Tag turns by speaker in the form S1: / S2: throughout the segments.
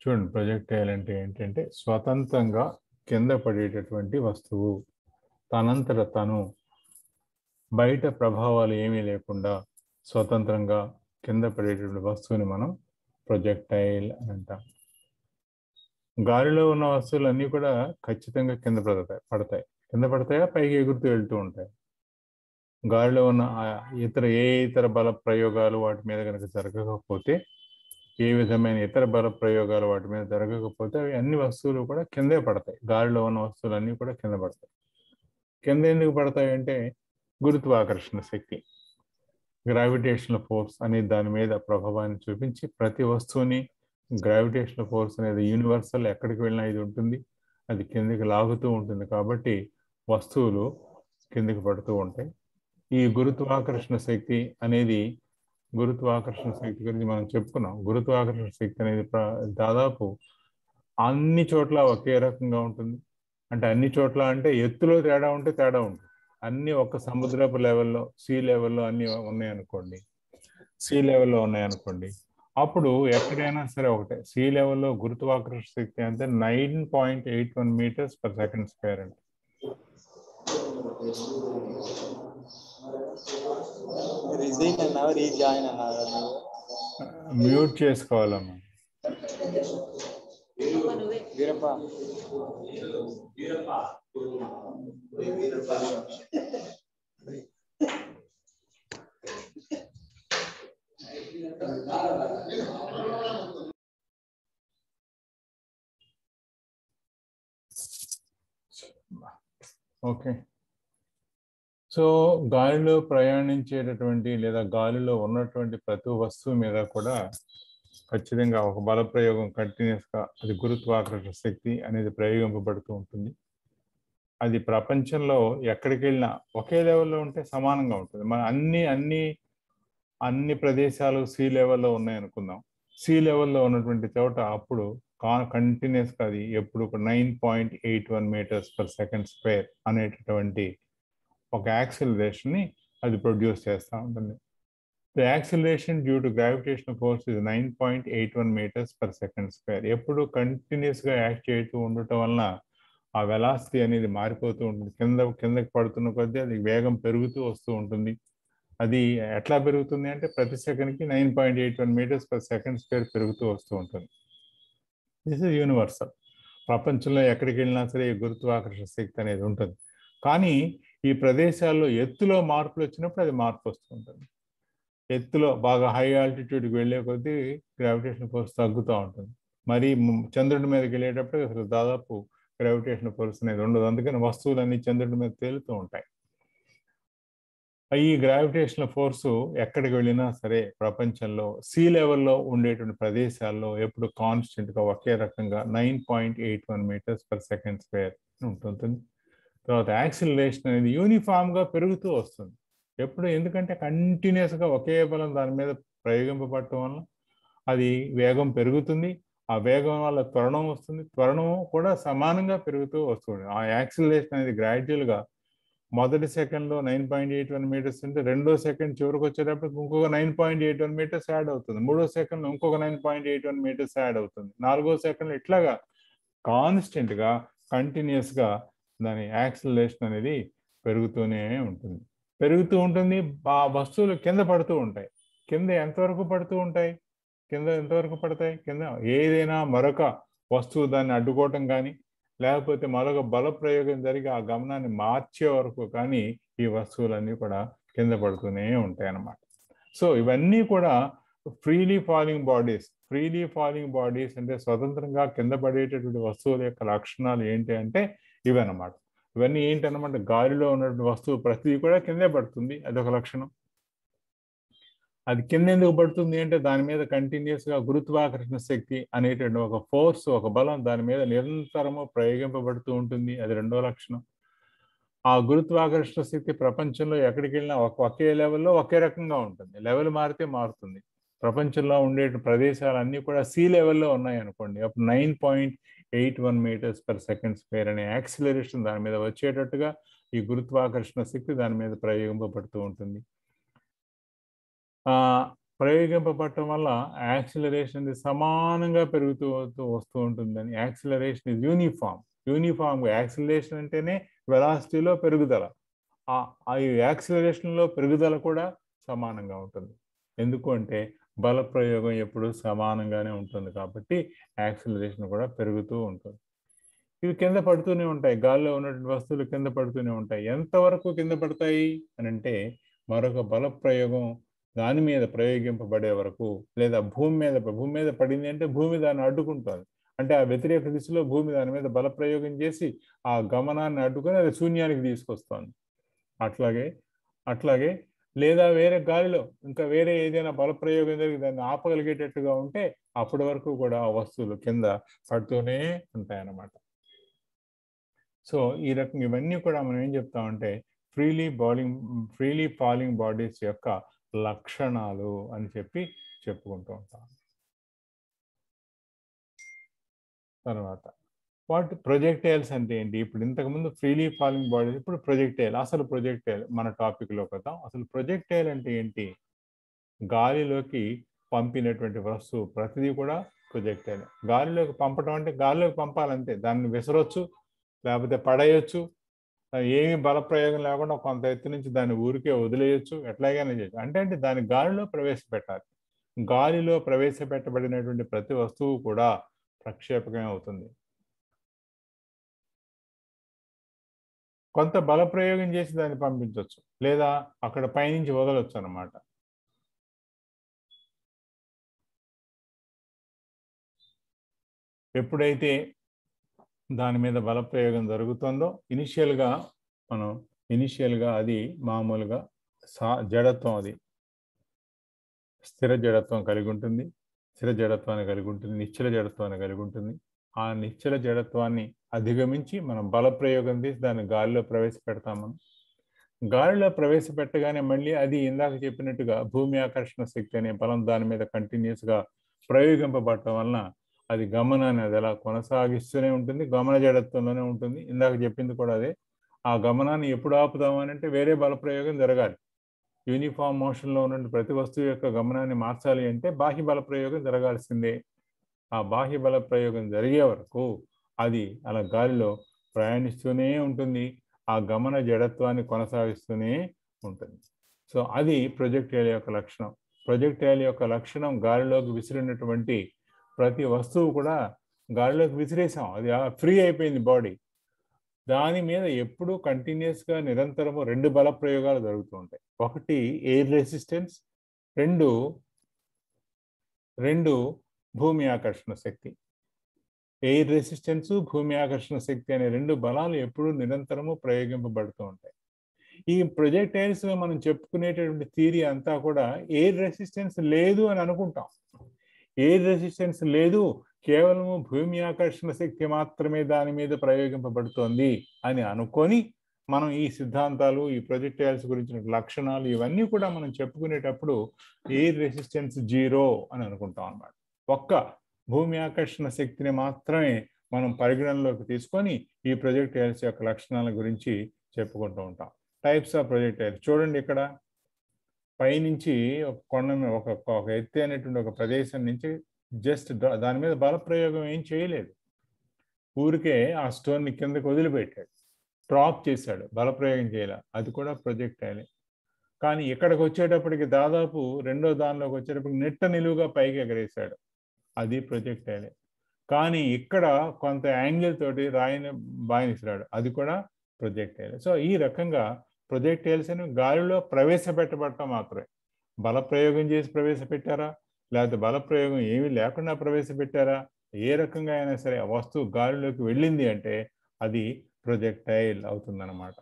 S1: చూడండి ప్రొజెక్టైల్ అంటే ఏంటంటే స్వతంత్రంగా కింద పడేటటువంటి వస్తువు తనంతట తను బయట ప్రభావాలు ఏమీ లేకుండా స్వతంత్రంగా కింద పడేటటువంటి వస్తువుని మనం ప్రొజెక్టైల్ అని అంటాం గాలిలో ఉన్న వస్తువులు అన్నీ కూడా ఖచ్చితంగా కింద పడతాయి పడతాయి కింద పడతాయా పైకి ఎగురుతూ వెళ్తూ ఉంటాయి గాలిలో ఉన్న ఆ ఇతర ఏ ఇతర బల ప్రయోగాలు వాటి మీద కనుక జరగకపోతే ఏ విధమైన ఇతర బల ప్రయోగాలు వాటి మీద జరగకపోతే అవి అన్ని వస్తువులు కూడా కిందే పడతాయి గాలిలో ఉన్న వస్తువులు అన్నీ కూడా కింద పడతాయి కింద ఎందుకు పడతాయి అంటే గురుత్వాకర్షణ శక్తి గ్రావిటేషనల్ ఫోర్స్ అనే దాని మీద ప్రభావాన్ని చూపించి ప్రతి వస్తువుని గ్రావిటేషనల్ ఫోర్స్ అనేది యూనివర్సల్ ఎక్కడికి వెళ్ళినా ఇది ఉంటుంది అది కిందికి లాగుతూ ఉంటుంది కాబట్టి వస్తువులు కిందికి పడుతూ ఉంటాయి ఈ గురుత్వాకర్షణ శక్తి అనేది గురుత్వాకర్షణ శక్తి గురించి మనం చెప్పుకున్నాం గురుత్వాకర్షణ శక్తి అనేది దాదాపు అన్ని చోట్ల ఒకే రకంగా ఉంటుంది అంటే అన్ని చోట్ల అంటే ఎత్తులో తేడా ఉంటే తేడా ఉంటుంది అన్ని ఒక సముద్రపు లెవెల్లో సీ లెవెల్లో అన్ని ఉన్నాయనుకోండి సీ లెవెల్లో ఉన్నాయనుకోండి అప్పుడు ఎక్కడైనా సరే ఒకటే సీ లెవెల్లో గురుత్వాకర్షణ శక్తి అంటే nine point eight one metres per second square అంటే
S2: రిజైన్ అన్నావా రీజాయిన్ అన్నావా నువ్వు
S1: మ్యూట్ చేసుకోవాలమ్మా
S2: వీరప్ప
S1: ఓకే సో గాలిలో ప్రయాణించేటటువంటి లేదా గాలిలో ఉన్నటువంటి ప్రతి వస్తువు మీద కూడా ఖచ్చితంగా ఒక బల ప్రయోగం కంటిన్యూస్గా అది గురుత్వాకర్షణ శక్తి అనేది ప్రయోగింపబడుతూ ఉంటుంది అది ప్రపంచంలో ఎక్కడికి వెళ్ళినా ఒకే లెవెల్లో ఉంటే సమానంగా ఉంటుంది మన అన్ని అన్ని అన్ని ప్రదేశాలు సీ లెవెల్లో ఉన్నాయి అనుకుందాం సీ లెవెల్లో ఉన్నటువంటి చోట అప్పుడు కా కంటిన్యూస్గా అది ఎప్పుడు nine point eight one metres per second square అనేటటువంటి ఒక యాక్సిలరేషన్ని అది ప్రొడ్యూస్ చేస్తూ ఉంటుంది the acceleration due to gravitation force is nine point eight one metres per second square ఎప్పుడు కంటిన్యూస్గా యాక్ట్ చేస్తూ ఉండటం వలన ఆ వెలాసిటీ అనేది మారిపోతూ ఉంటుంది కింద కిందకి పడుతున్న కొద్దీ అది వేగం పెరుగుతూ వస్తూ ఉంటుంది అది ఎట్లా పెరుగుతుంది అంటే ప్రతి సెకండ్కి nine point eight one metres per second square పెరుగుతూ వస్తూ ఉంటుంది దిస్ ఇస్ యూనివర్సల్ ప్రపంచంలో ఎక్కడికి వెళ్ళినా సరే ఈ గురుత్వాకర్షణ శక్తి అనేది ఉంటుంది కానీ ఈ ప్రదేశాల్లో ఎత్తులో మార్పులు వచ్చినప్పుడు అది మార్పు వస్తుంటుంది ఎత్తులో బాగా హై ఆల్టిట్యూడ్కి వెళ్ళే కొద్దీ గ్రావిటేషన్ ఫోర్స్ తగ్గుతూ ఉంటుంది మరి చంద్రుడి మీదకి వెళ్ళేటప్పుడు అసలు దాదాపు గ్రావిటేషన్ ఫోర్స్ అనేది ఉండదు అందుకని వస్తువులన్నీ చంద్రుడి మీద తేలుతూ ఉంటాయి ఈ గ్రావిటేషనల్ ఫోర్సు ఎక్కడికి వెళ్ళినా సరే ప్రపంచంలో సీ లెవెల్లో ఉండేటువంటి ప్రదేశాల్లో ఎప్పుడు కాన్స్టెంట్గా ఒకే రకంగా nine point eight one metres per second square ఉంటుంది తర్వాత యాక్సిలరేషన్ అనేది యూనిఫామ్గా పెరుగుతూ వస్తుంది ఎప్పుడు ఎందుకంటే కంటిన్యూస్గా ఒకే బలం దాని మీద ప్రయోగింపబడటం వల్ల అది వేగం పెరుగుతుంది ఆ వేగం వల్ల త్వరణం వస్తుంది త్వరణం కూడా సమానంగా పెరుగుతూ వస్తుంది ఆ యాక్సిలరేషన్ అనేది గ్రాడ్యువల్గా మొదటి సెకండ్లో nine point eight one metres ఉంటే రెండో సెకండ్ చివరికి వచ్చేటప్పుడు ఇంకొక nine point eight one metres add అవుతుంది మూడో సెకండ్లో ఇంకొక nine point eight one metres add అవుతుంది నాలుగో సెకండ్లో ఇట్లాగా కాన్స్టెంట్గా కంటిన్యూస్గా దాని యాక్సిలరేషన్ అనేది పెరుగుతూనే ఉంటుంది పెరుగుతూ ఉంటుంది ఆ వస్తువులు కింద పడుతూ ఉంటాయి కింద ఎంతవరకు పడుతూ ఉంటాయి కింద ఎంతవరకు పడతాయి కింద ఏదైనా మరొక వస్తువు దాన్ని అడ్డుకోవటం కానీ లేకపోతే మరొక బల ప్రయోగం జరిగి ఆ గమనాన్ని మార్చే వరకు కానీ ఈ వస్తువులన్నీ కూడా కింద పడుతూనే ఉంటాయి అన్నమాట సో ఇవన్నీ కూడా freely falling bodies freely falling bodies అంటే స్వతంత్రంగా కింద పడేటటువంటి వస్తువుల యొక్క లక్షణాలు ఏంటి అంటే ఇవన్నమాట ఇవన్నీ ఏంటన్నమాట గాలిలో ఉన్నటువంటి వస్తువు ప్రతిదీ కూడా కిందే పడుతుంది అదొక లక్షణం అది కింద ఎందుకు పడుతుంది అంటే దాని మీద కంటిన్యూస్గా గురుత్వాకర్షణ శక్తి అనేటువంటి ఒక ఫోర్స్ ఒక బలం దాని మీద నిరంతరము ప్రయోగింపబడుతూ ఉంటుంది అది రెండో లక్షణం ఆ గురుత్వాకర్షణ శక్తి ప్రపంచంలో ఎక్కడికి వెళ్ళినా ఒక ఒకే లెవెల్లో ఒకే రకంగా ఉంటుంది లెవెల్ మారితే మారుతుంది ప్రపంచంలో ఉండే ప్రదేశాలన్నీ కూడా సీ లెవెల్లో ఉన్నాయి అనుకోండి అప్పుడు nine point eight one metres per second square అనే యాక్సిలరేషన్ దాని మీద వచ్చేటట్టుగా ఈ గురుత్వాకర్షణ శక్తి దాని మీద ప్రయోగింపబడుతూ ఉంటుంది ప్రయోగింపబడటం వల్ల యాక్సిలరేషన్ అనేది సమానంగా పెరుగుతూ వస్తూ- వస్తూ ఉంటుందని acceleration is uniform uniform acceleration అంటేనే వెలాసిటీలో పెరుగుదల ఆ ఆ ఈ యాక్సిలరేషన్లో పెరుగుదల కూడా సమానంగా ఉంటుంది ఎందుకు అంటే బల ప్రయోగం ఎప్పుడు సమానంగానే ఉంటుంది కాబట్టి యాక్సిలరేషన్ కూడా పెరుగుతూ ఉంటుంది ఇవి కింద పడుతూనే ఉంటాయి గాల్లో ఉన్నటువంటి వస్తువులు కింద పడుతూనే ఉంటాయి ఎంతవరకు కింద పడతాయి అని అంటే మరొక బల ప్రయోగం దాని మీద ప్రయోగింపబడే వరకు లేదా భూమి మీద భూమి మీద పడింది అంటే భూమి దాన్ని అడ్డుకుంటుంది అంటే ఆ వ్యతిరేక దిశలో భూమి దాని మీద బల ప్రయోగం చేసి ఆ గమనాన్ని అడ్డుకొని అది శూన్యానికి తీసుకొస్తుంది అట్లాగే అట్లాగే లేదా వేరే గాలిలో ఇంకా వేరే ఏదైనా బల ప్రయోగం జరిగి దాన్ని ఆపగలిగేటట్టుగా ఉంటే అప్పటి వరకు కూడా ఆ వస్తువులు కింద పడుతూనే ఉంటాయన్నమాట సో ఈ రకంగా ఇవన్నీ కూడా మనం ఏం చెప్తామంటే freely falling freely falling bodies యొక్క లక్షణాలు అని చెప్పి చెప్పుకుంటూ ఉంటాం తర్వాత వాట్ ప్రొజెక్టైల్స్ అంటే ఏంటి ఇప్పుడు ఇంతకుముందు ఫ్రీలీ ఫాలింగ్ బాడీస్ ఇప్పుడు ప్రొజెక్టైల్ అసలు ప్రొజెక్టైల్ మన టాపిక్లో వద్దాం అసలు ప్రొజెక్టైల్ అంటే ఏంటి గాలిలోకి పంపినటువంటి వస్తువు ప్రతిదీ కూడా ప్రొజెక్టైల్ గాలిలోకి పంపడం అంటే గాలిలోకి పంపాలంతే దాన్ని విసరొచ్చు లేకపోతే పడేయచ్చు ఏమి బల ప్రయోగం లేకుండా కొంత ఎత్తు నుంచి దాన్ని ఊరికే వదిలేయచ్చు ఎట్లాగైనా చేయొచ్చు అంటే అంటే దాన్ని గాలిలో ప్రవేశపెట్టాలి గాలిలో ప్రవేశపెట్టబడినటువంటి ప్రతి వస్తువు కూడా ప్రక్షేపకమే అవుతుంది కొంత బల ప్రయోగం చేసి దాన్ని పంపించవచ్చు లేదా అక్కడ పైనుంచి వదలొచ్చు అన్నమాట ఎప్పుడైతే దాని మీద బల ప్రయోగం జరుగుతుందో ఇనిషియల్గా మనం ఇనిషియల్గా అది మామూలుగా సా జడత్వం అది స్థిర జడత్వం కలిగి ఉంటుంది స్థిర జడత్వాన్ని కలిగి ఉంటుంది నిశ్చల జడత్వాన్ని కలిగి ఉంటుంది ఆ నిశ్చల జడత్వాన్ని అధిగమించి మనం బల ప్రయోగం తీసి దాన్ని గాలిలో ప్రవేశపెడతాం మనం గాలిలో ప్రవేశపెట్టగానే మళ్ళీ అది ఇందాక చెప్పినట్టుగా భూమి ఆకర్షణ శక్తి అనే బలం దాని మీద కంటిన్యూస్గా ప్రయోగింపబడటం వలన అది గమనాన్ని అది అలా కొనసాగిస్తూనే ఉంటుంది గమన జడత్వంలోనే ఉంటుంది ఇందాక చెప్పింది కూడా అదే ఆ గమనాన్ని ఎప్పుడు ఆపుదాం అని అంటే వేరే బల ప్రయోగం జరగాలి యూనిఫామ్ మోషన్లో ఉన్న ప్రతి వస్తువు యొక్క గమనాన్ని మార్చాలి అంటే బాహ్య బల ప్రయోగం జరగాల్సిందే ఆ బాహ్య బల ప్రయోగం జరిగే వరకు అది అలా గాలిలో ప్రయాణిస్తూనే ఉంటుంది ఆ గమన జడత్వాన్ని కొనసాగిస్తూనే ఉంటుంది సో అది ప్రొజెక్టైల్ యొక్క లక్షణం ప్రొజెక్టైల్ యొక్క లక్షణం గాలిలోకి విసిరినటువంటి ప్రతి వస్తువు కూడా గాలిలోకి విసిరేసాం అది ఫ్రీ అయిపోయింది బాడీ దాని మీద ఎప్పుడూ కంటిన్యూస్గా నిరంతరము రెండు బల ప్రయోగాలు జరుగుతూ ఉంటాయి ఒకటి ఎయిర్ రెసిస్టెన్స్ రెండు రెండు భూమి ఆకర్షణ శక్తి ఎయిర్ రెసిస్టెన్స్ భూమి ఆకర్షణ శక్తి అనే రెండు బలాలు ఎప్పుడూ నిరంతరము ప్రయోగింపబడుతూ ఉంటాయి ఈ ప్రొజెక్టైల్స్ మనం చెప్పుకునేటటువంటి థీరీ అంతా కూడా ఎయిర్ రెసిస్టెన్స్ లేదు అని అనుకుంటాం ఎయిర్ రెసిస్టెన్స్ లేదు కేవలము భూమి ఆకర్షణ శక్తి మాత్రమే దాని మీద ప్రయోగింపబడుతోంది అని అనుకొని మనం ఈ సిద్ధాంతాలు ఈ ప్రొజెక్టైల్స్ గురించిన లక్షణాలు ఇవన్నీ కూడా మనం చెప్పుకునేటప్పుడు ఎయిర్ రెసిస్టెన్స్ జీరో అని అనుకుంటాం అన్నమాట ఒక్క భూమి ఆకర్షణ శక్తిని మాత్రమే మనం పరిగణనలోకి తీసుకొని ఈ ప్రొజెక్టైల్స్ యొక్క లక్షణాల గురించి చెప్పుకుంటూ ఉంటాం టైప్స్ ఆఫ్ ప్రొజెక్టైల్స్ చూడండి ఇక్కడ పైనుంచి ఒక కొండ మీద ఒక ఒక ఎత్తు అనేటువంటి ఒక ప్రదేశం నుంచి జస్ట్ దాని మీద బల ప్రయోగం ఏం చేయలేదు ఊరికే ఆ స్టోన్ని కిందకి వదిలిపెట్టాడు డ్రాప్ చేశాడు బల ప్రయోగం చేయాలి అది కూడా ప్రొజెక్టైలే కానీ ఇక్కడికి వచ్చేటప్పటికి దాదాపు రెండో దానిలోకి వచ్చేటప్పటికి నెట్ట నిలువుగా పైకి ఎగరేశాడు అది ప్రొజెక్టైలే కానీ ఇక్కడ కొంత యాంగిల్ తోటి రాయిని బాయినిస్తాడు అది కూడా ప్రొజెక్టైలే సో ఈ రకంగా ప్రొజెక్టైల్స్ అని గాలిలో ప్రవేశపెట్టబడటం మాత్రమే బల ప్రయోగం చేసి ప్రవేశపెట్టారా లేకపోతే బల ప్రయోగం ఏమీ లేకుండా ప్రవేశపెట్టారా ఏ రకంగా అయినా సరే ఆ వస్తువు గాలిలోకి వెళ్ళింది అంటే అది ప్రొజెక్టైల్ అవుతుందన్నమాట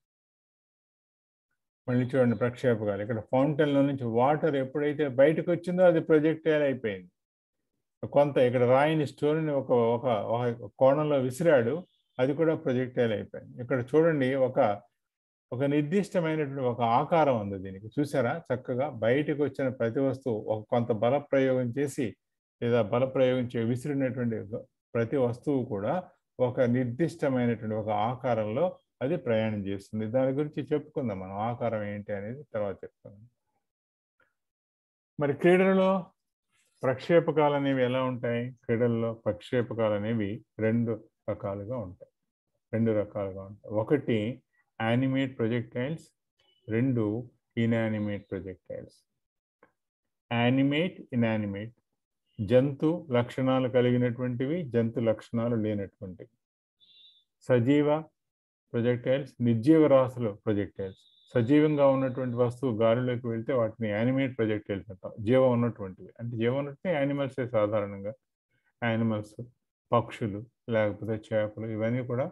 S1: మళ్ళీ చూడండి ప్రక్షేపకాలు ఇక్కడ ఫౌంటైన్లో నుంచి వాటర్ ఎప్పుడైతే బయటకు వచ్చిందో అది ప్రొజెక్టైల్ అయిపోయింది కొంత ఇక్కడ రాయిని స్టోన్ని ఒక ఒక ఒక కోణంలో విసిరాడు అది కూడా ప్రొజెక్టైల్ అయిపోయింది ఇక్కడ చూడండి ఒక ఒక నిర్దిష్టమైనటువంటి ఒక ఆకారం ఉంది దీనికి చూసారా చక్కగా బయటకు వచ్చిన ప్రతి వస్తువు ఒక కొంత బల ప్రయోగం చేసి లేదా బల ప్రయోగం చే విసిరినటువంటి ప్రతి వస్తువు కూడా ఒక నిర్దిష్టమైనటువంటి ఒక ఆకారంలో అది ప్రయాణం చేస్తుంది దాని గురించి చెప్పుకుందాం మనం ఆకారం ఏంటి అనేది తర్వాత చెప్పుకుందాం మరి క్రీడలలో ప్రక్షేపకాలు అనేవి ఎలా ఉంటాయి క్రీడల్లో ప్రక్షేపకాలు అనేవి రెండు రకాలుగా ఉంటాయి రెండు రకాలుగా ఉంటాయి ఒకటి యానిమేట్ ప్రొజెక్టైల్స్ రెండు ఇన్యానిమేట్ ప్రొజెక్టైల్స్ యానిమేట్ ఇన్యానిమేట్ జంతు లక్షణాలు కలిగినటువంటివి జంతు లక్షణాలు లేనటువంటివి సజీవ ప్రొజెక్టైల్స్ నిర్జీవ రాశులు ప్రొజెక్టైల్స్ సజీవంగా ఉన్నటువంటి వస్తువు గాలిలోకి వెళ్తే వాటిని యానిమేట్ ప్రొజెక్టైల్స్ అంటాం జీవం ఉన్నటువంటివి అంటే జీవం ఉన్నట్టు యానిమల్సే సాధారణంగా యానిమల్స్ పక్షులు లేకపోతే చేపలు ఇవన్నీ కూడా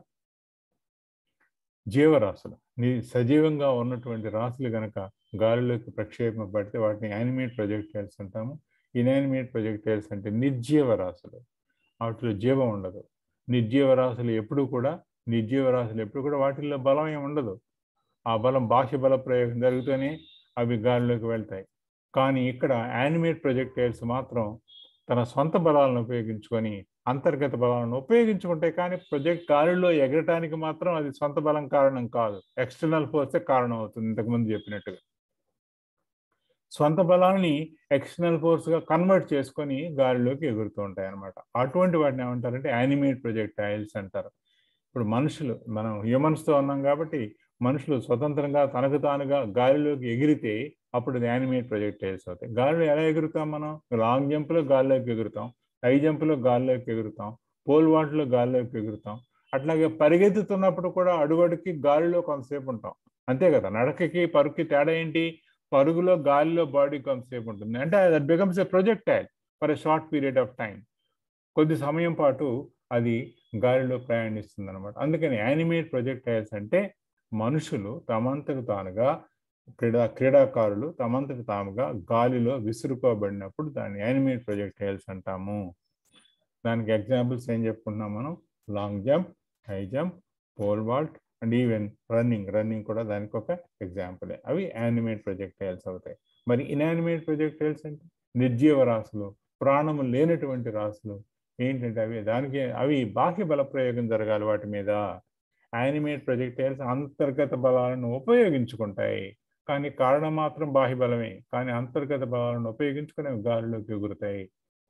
S1: జీవరాశులు నీ సజీవంగా ఉన్నటువంటి రాశులు గనక గాలిలోకి ప్రక్షేపింపబడితే వాటిని యానిమేట్ ప్రొజెక్టైల్స్ అంటాము ఇన్యానిమేట్ ప్రొజెక్టైల్స్ అంటే నిర్జీవ రాశులు వాటిలో జీవం ఉండదు నిర్జీవ రాశులు ఎప్పుడు కూడా నిర్జీవ రాశులు ఎప్పుడు కూడా వాటిల్లో బలం ఏమి ఉండదు ఆ బలం బాహ్య బల ప్రయోగం జరుగుతూనే అవి గాలిలోకి వెళ్తాయి కానీ ఇక్కడ యానిమేట్ ప్రొజెక్టైల్స్ మాత్రం తన సొంత బలాలను ఉపయోగించుకొని అంతర్గత బలాలను ఉపయోగించుకుంటాయి కానీ ప్రొజెక్ట్ గాలిలో ఎగరటానికి మాత్రం అది సొంత బలం కారణం కాదు ఎక్స్టర్నల్ ఫోర్సే కారణం అవుతుంది ఇంతకుముందు చెప్పినట్టుగా సొంత బలాన్ని ఎక్స్టర్నల్ ఫోర్స్గా కన్వర్ట్ చేసుకొని గాలిలోకి ఎగురుతూ ఉంటాయి అనమాట అటువంటి వాటిని ఏమంటారంటే యానిమేట్ ప్రొజెక్టైల్స్ అంటారు ఇప్పుడు మనుషులు మనం హ్యూమన్స్తో ఉన్నాం కాబట్టి మనుషులు స్వతంత్రంగా తనకు తానుగా గాలిలోకి ఎగిరితే అప్పుడు అది యానిమేట్ ప్రొజెక్టైల్స్ అవుతాయి గాలిలో ఎలా ఎగురుతాం మనం లాంగ్ జంప్లో గాలిలోకి ఎగురుతాం హై జంప్లో గాలిలోకి ఎగురుతాం పోల్ వాట్లో గాలిలోకి ఎగురుతాం అట్లాగే పరిగెత్తుతున్నప్పుడు కూడా అడుగడుకి గాలిలో కొంతసేపు ఉంటాం అంతే కదా నడకకి పరుగుకి తేడా ఏంటి పరుగులో గాలిలో బాడీ కొంతసేపు ఉంటుంది అంటే that becomes a projectile for a short period of time కొద్ది సమయం పాటు అది గాలిలో ప్రయాణిస్తుంది అనమాట అందుకని యానిమేట్ ప్రొజెక్టైల్స్ అంటే మనుషులు తమంతకు తానుగా క్రీడా క్రీడాకారులు తమంతకు తాముగా గాలిలో విసురుకోబడినప్పుడు దాన్ని యానిమేట్ ప్రొజెక్టైల్స్ అంటాము దానికి ఎగ్జాంపుల్స్ ఏం చెప్పుకున్నాం మనం long jump high jump pole vault and even running running కూడా దానికి ఒక ఎగ్జాంపులే అవి యానిమేట్ ప్రొజెక్టైల్స్ అవుతాయి మరి ఇన్యానిమేట్ ప్రొజెక్టైల్స్ అంటే నిర్జీవ రాశులు ప్రాణము లేనటువంటి రాశులు ఏంటంటే అవి దానికి అవి బాహ్య బల ప్రయోగం జరగాలి వాటి మీద యానిమేట్ ప్రొజెక్టైల్స్ అంతర్గత బలాలను ఉపయోగించుకుంటాయి కానీ కారణం మాత్రం బాహ్య బలమే కానీ అంతర్గత బలాలను ఉపయోగించుకుని గాలిలోకి ఎగురుతాయి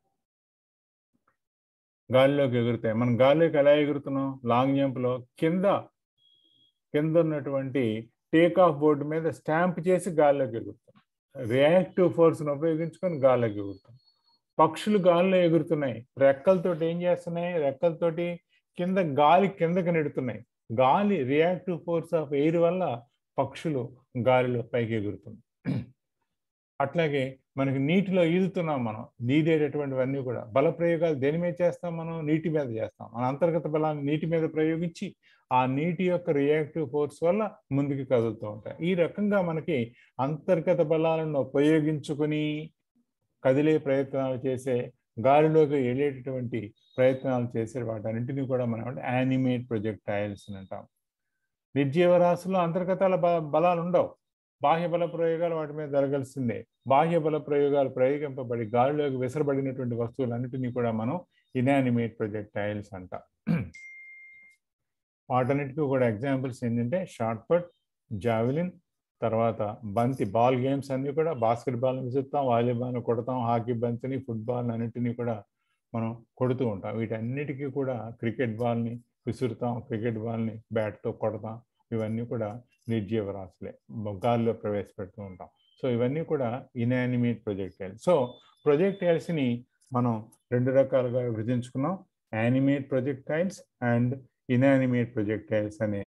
S1: గాలిలోకి ఎగురుతాయి మనం గాలిలోకి ఎలా ఎగురుతున్నాం లాంగ్ జంప్లో కింద కింద ఉన్నటువంటి టేక్ ఆఫ్ బోర్డు మీద స్టాంప్ చేసి గాల్లోకి ఎగురుతాం రియాక్టివ్ ఫోర్స్ను ఉపయోగించుకొని గాల్లోకి ఎగురుతాం పక్షులు గాల్లో ఎగురుతున్నాయి రెక్కలతోటి ఏం చేస్తున్నాయి రెక్కలతోటి కింద గాలి కిందకి నెడుతున్నాయి గాలి రియాక్టివ్ ఫోర్స్ ఆఫ్ ఎయిర్ వల్ల పక్షులు గాలిలో పైకి ఎగురుతున్నాయి అట్లాగే మనకి నీటిలో ఈదుతున్నాం మనం ఈదేటటువంటివన్నీ కూడా బల ప్రయోగాలు దేని మీద చేస్తాం మనం నీటి మీద చేస్తాం మన అంతర్గత బలాన్ని నీటి మీద ప్రయోగించి ఆ నీటి యొక్క రియాక్టివ్ ఫోర్స్ వల్ల ముందుకు కదులుతూ ఉంటాయి ఈ రకంగా మనకి అంతర్గత బలాలను ఉపయోగించుకుని కదిలే ప్రయత్నాలు చేసే గాలిలోకి వెళ్ళేటటువంటి ప్రయత్నాలు చేసే వాటన్నింటినీ కూడా మనం యానిమేట్ ప్రొజెక్టైల్స్ అని అంటాం నిర్జీవ రాశుల్లో అంతర్గతాల బలాలు ఉండవు బాహ్య బల ప్రయోగాలు వాటి మీద జరగాల్సిందే బాహ్య బల ప్రయోగాలు ప్రయోగింపబడి గాలిలోకి విసరబడినటువంటి వస్తువులన్నిటినీ కూడా మనం ఇనానిమేట్ ప్రొజెక్టైల్స్ అంటాం వాటన్నిటికీ కూడా ఎగ్జాంపుల్స్ ఏంటంటే షార్ట్ పుట్ జావెలిన్ తర్వాత బంతి బాల్ గేమ్స్ అన్నీ కూడా బాస్కెట్ బాల్ని విసురుతాం వాలీబాల్ని కొడతాం హాకీ బంతిని ఫుట్బాల్ అన్నిటినీ కూడా మనం కొడుతూ ఉంటాం వీటన్నిటికీ కూడా క్రికెట్ బాల్ని విసురుతాం క్రికెట్ బాల్ని బ్యాట్తో కొడతాం ఇవన్నీ కూడా నిర్జీవ రాశులే గాల్లో ప్రవేశపెడుతూ ఉంటాం సో ఇవన్నీ కూడా ఇనానిమేట్ ప్రొజెక్టైల్ సో ప్రొజెక్టైల్స్ని మనం రెండు రకాలుగా విభజించుకున్నాం animate projectiles and inanimate projectiles అనే